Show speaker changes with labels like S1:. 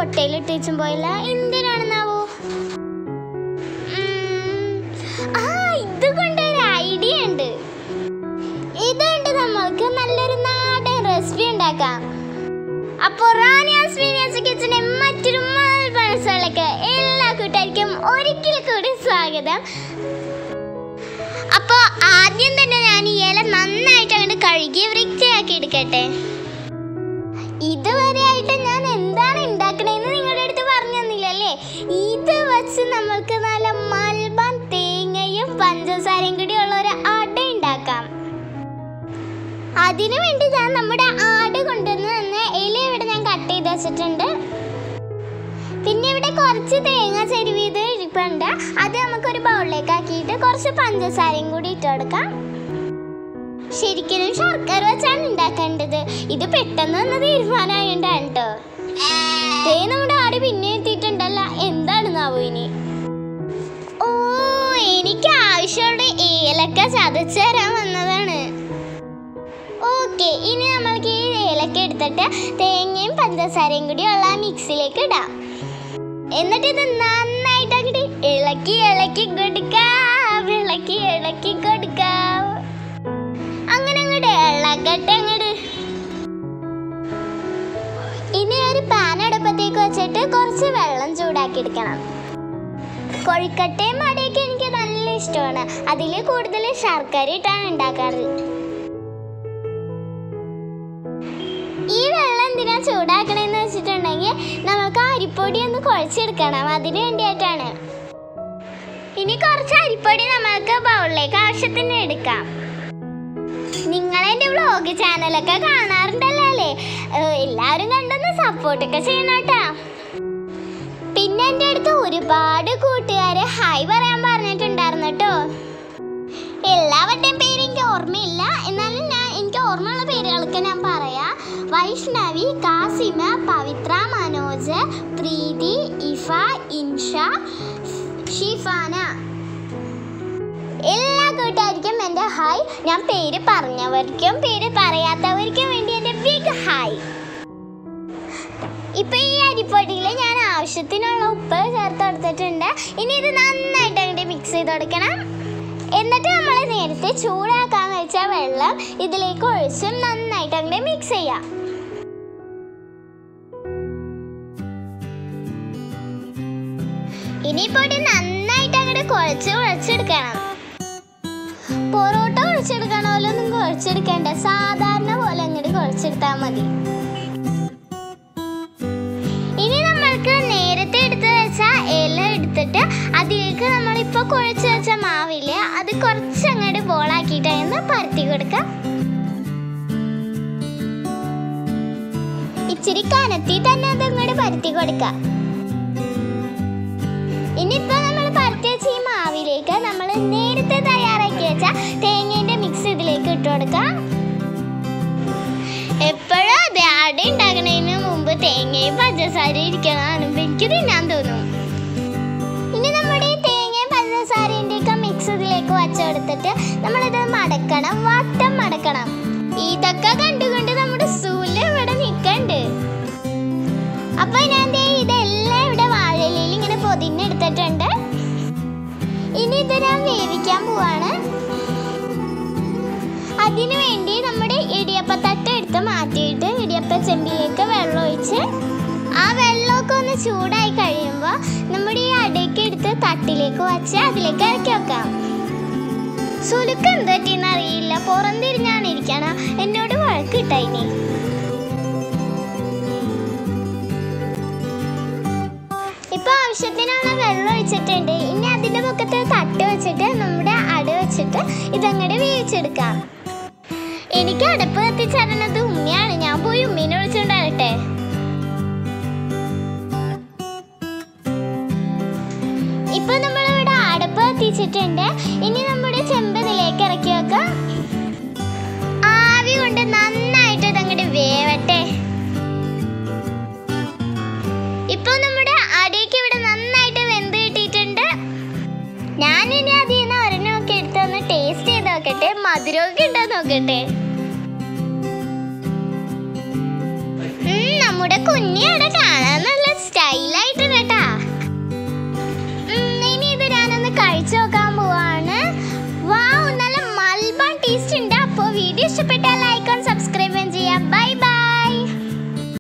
S1: കൊട്ടയിലിട്ട് വെച്ചും പോയില്ല എന്തിനാണെന്നാവോ ഉം, ആ ഇത് കൊണ്ടൊരു ഐഡിയ ഉണ്ട് ഇതുകൊണ്ട് നമ്മൾക്ക് നല്ലൊരു നാടൻ റെസിപ്പി ഉണ്ടാക്കാം അപ്പോൾ റാനിയാസ് വീനിയാസ് കിച്ചനെ മറ്റൊരു മത്സരത്തിലേക്ക് എല്ലാ കൂട്ടുകാർക്കും ഒരിക്കൽ കൂടി സ്വാഗതം അപ്പോൾ ആദ്യം തന്നെ ഞാൻ ഈ ഇല നന്നായിട്ട് അങ്ങോട്ട് കഴുകി വൃത്തിയാക്കി എടുക്കട്ടെ ഇതുവരെയായിട്ട് ഞാൻ എന്താണ് ഉണ്ടാക്കണേന്ന് നിങ്ങളുടെ അടുത്ത് പറഞ്ഞു തന്നില്ലല്ലേ ഇത് വെച്ച് നമ്മൾക്ക് നല്ല മൽബാൻ തേങ്ങയും പഞ്ചസാരയും കൂടി ഉള്ള ഒരു അട ഉണ്ടാക്കാം അതിനു വേണ്ടി ഞാൻ നമ്മുടെ ആട് കൊണ്ടുവന്ന് തന്ന ഇല ഇവിടെ ഞാൻ കട്ട് ചെയ്ത് വെച്ചിട്ടുണ്ട് പിന്നെ ഇവിടെ കുറച്ച് തേങ്ങ ചെരുവിത് ഇരിപ്പുണ്ട് അത് നമുക്കൊരു ബൗളിലേക്ക് ആക്കിയിട്ട് കുറച്ച് പഞ്ചസാരയും കൂടി ഇട്ട് കൊടുക്കാം ശരിക്കും ശർക്കര വെച്ചാണ് ഉണ്ടാക്കേണ്ടത് ഇത് പെട്ടെന്ന് വന്ന തീരുമാനമായിട്ടാണ് കേട്ടോ ദേ നമ്മുടെ ആട് പിന്നെ എത്തിയിട്ടുണ്ടല്ലോ എന്താണെന്നാവോ ഇനി ഓ എനിക്ക് ആവശ്യമുള്ള ഏലക്ക ചതച്ച് തരാൻ വന്നതാണ് ഓക്കെ ഇനി നമ്മൾക്ക് ഈ ഏലക്ക എടുത്തിട്ട് തേങ്ങയും പഞ്ചസാരയും കൂടി ഉള്ള ആ മിക്സിലേക്ക് ഇടാം എന്നിട്ട് ഇത് നന്നായിട്ട് അങ്ങോട്ട് ഇളക്കി ഇളക്കി കൊടുക്കാം ഇളക്കി ഇളക്കി കൊടുക്കാം അങ്ങനെ അങ്ങോട്ട് ഇളക്കട്ടെ അങ്ങോട്ട് ഇനി ഒരു പാൻ അടുപ്പത്തേക്ക് വെച്ചിട്ട് കുറച്ച് വെള്ളം ചൂടാക്കി എടുക്കണം കൊഴുക്കട്ടയും അടയൊക്കെ എനിക്ക് നല്ല ഇഷ്ടമാണ് അതിൽ കൂടുതൽ ശർക്കര ഇട്ടാണ് ഉണ്ടാക്കാറ് ഈ വെള്ളം എന്തിനാ ചൂടാക്കണമെന്ന് വെച്ചിട്ടുണ്ടെങ്കിൽ നമുക്ക് അരിപ്പൊടി ഒന്ന് കുഴച്ചെടുക്കണം അതിന് വേണ്ടിയിട്ടാണ് ഇനി കുറച്ച് അരിപ്പൊടി നമ്മൾക്ക് ബൗളിലേക്ക് ആവശ്യത്തിന് എടുക്കാം നിങ്ങൾ എൻ്റെ വ്ളോഗ് ചാനലൊക്കെ കാണാറുണ്ടല്ലോ അല്ലേ ഏഹ് എല്ലാവരും കണ്ടൊന്ന് സപ്പോർട്ടൊക്കെ ചെയ്യണം കേട്ടോ പിന്നെ എൻ്റെ അടുത്ത് ഒരുപാട് കൂട്ടുകാര് ഹായ് പറയാൻ പറഞ്ഞിട്ടുണ്ടായിരുന്നു കേട്ടോ എല്ലാവരുടെയും പേര് എനിക്ക് ഓർമ്മയില്ല എന്നാലും ഞാൻ എനിക്ക് ഓർമ്മയുള്ള പേരുകളൊക്കെ ഞാൻ പറയാം വൈഷ്ണവി കാസിമ പവിത്ര മനോജ് പ്രീതി ഇഫ ഇൻഷ ഷിഫാന എല്ലാ കൂട്ടുകാർക്കും എൻ്റെ ഹായ് ഞാൻ പേര് പറഞ്ഞവർക്കും പേര് പറയാത്തവർക്കും വേണ്ടി എൻ്റെ ബിഗ് ഹായ് ഇപ്പൊ ഈ അരിപ്പൊടിയിൽ ഞാൻ ആവശ്യത്തിനുള്ള ഉപ്പ് ചേർത്ത് കൊടുത്തിട്ടുണ്ട് ഇനി ഇത് നന്നായിട്ട് അങ്ങോട്ട് മിക്സ് ചെയ്ത് കൊടുക്കണം എന്നിട്ട് നമ്മൾ നേരത്തെ ചൂടാക്കാൻ വെച്ച വെള്ളം ഇതിലേക്ക് ഒഴിച്ച് നന്നായിട്ട് അങ്ങോട്ട് മിക്സ് ചെയ്യാം ഇനി പൊടി നന്നായിട്ട് അങ്ങോട്ട് കുഴച്ച് കുഴച്ചെടുക്കണം പൊറോട്ട കുഴച്ചെടുക്കണ പോലെ ഒന്നും കുഴച്ചെടുക്കേണ്ട സാധാരണ പോലെ അങ്ങോട്ട് കുഴച്ചെടുത്താൽ മതി ഇനി നമ്മൾക്ക് നേരത്തെ എടുത്ത് വെച്ച ഇല എടുത്തിട്ട് അതിലേക്ക് നമ്മളിപ്പോൾ കുഴച്ച് വെച്ച മാവില് അത് കുറച്ച് അങ്ങോട്ട് ബോളാക്കിയിട്ട് അതിന് പരത്തി കൊടുക്കാം ഇച്ചിരി കനത്തി തന്നെ അത് അങ്ങോട്ട് പരത്തി കൊടുക്കാം ഇനിയിപ്പോൾ നമ്മൾ പരത്തി വെച്ച ഈ മാവിലേക്ക് നമ്മൾ നേരത്തെ തയ്യാറാക്കി വെച്ച തേങ്ങേൻ്റെ മിക്സ് ഇതിലേക്ക് ഇട്ട് കൊടുക്കാം എപ്പോഴും അതെ അട ഉണ്ടാക്കണതിന് മുമ്പ് തേങ്ങയും പഞ്ചസാരയും ഇരിക്കണതാണ് എനിക്ക് തിന്നാൻ തോന്നും ഇനി നമ്മുടെ ഈ തേങ്ങയും പഞ്ചസാരൻ്റെ ഒക്കെ മിക്സ് ഇതിലേക്ക് വച്ചെടുത്തിട്ട് നമ്മളിത് മടക്കണം വട്ടം മടക്കണം ഇതൊക്കെ കണ്ടുകൊണ്ട് നമ്മുടെ സൂല് ഇവിടെ നിൽക്കണ്ട് അപ്പൊ ഞാൻ ദേ ഇതെല്ലാം ഇവിടെ വാഴയിലയിൽ ഇങ്ങനെ പൊതിഞ്ഞെടുത്തിട്ടുണ്ട് ഇനി ഇത് ഞാൻ വേവിക്കാൻ പോവാണ് അതിനു വേണ്ടി നമ്മുടെ ഇടിയപ്പത്തട്ട് എടുത്ത് മാറ്റിയിട്ട് ഇടിയപ്പ ചെമ്പിലേക്ക് വെള്ളം ഒഴിച്ച് ആ വെള്ളമൊക്കെ ഒന്ന് ചൂടായി കഴിയുമ്പോൾ നമ്മുടെ ഈ അടയ്ക്ക് എടുത്ത് തട്ടിലേക്ക് വച്ച് അതിലേക്ക് ഇറക്കി വെക്കാം സുലുക്ക് എന്ത് പറ്റിയെന്ന് അറിയില്ല പുറംതിരിഞ്ഞാണ് ഇരിക്കണം എന്നോട് വഴക്ക് കിട്ടായിനി ഇപ്പൊ ആവശ്യത്തിനുള്ള വെള്ളം ഒഴിച്ചിട്ടുണ്ട് ഇനി അതിന്റെ പൊക്കത്ത് തട്ട് വെച്ചിട്ട് നമ്മുടെ അട വെച്ചിട്ട് ഇതങ്ങോട്ട് വേവിച്ചെടുക്കാം എനിക്ക് അടുപ്പ് കത്തിച്ചറിഞ്ഞത് ഉമ്മയാണ് ഞാൻ പോയി ഉമ്മീനെ വിളിച്ചോണ്ട് വരട്ടെ ഇപ്പൊ നമ്മളിവിടെ അടുപ്പ് കത്തിച്ചിട്ടുണ്ട് ഇനി നമ്മുടെ ചെമ്പ് ഇതിലേക്ക് ഇറക്കി വെക്കാം ആവി കൊണ്ട് നന്നായിട്ട് ഇതങ്ങോട്ട് വേവട്ടെ ഇപ്പൊ നമ്മുടെ അടിയൊക്കെ ഇവിടെ നന്നായിട്ട് വെന്ത് കിട്ടിയിട്ടുണ്ട് ഞാൻ ഇനി അതിൽ നിന്ന് ഒരെണ്ണമൊക്കെ എടുത്തൊന്ന് ടേസ്റ്റ് ചെയ്ത് നോക്കട്ടെ മധുരമൊക്കെ ഉണ്ടോ നോക്കട്ടെ ഉം, നമ്മുടെ കുഞ്ഞി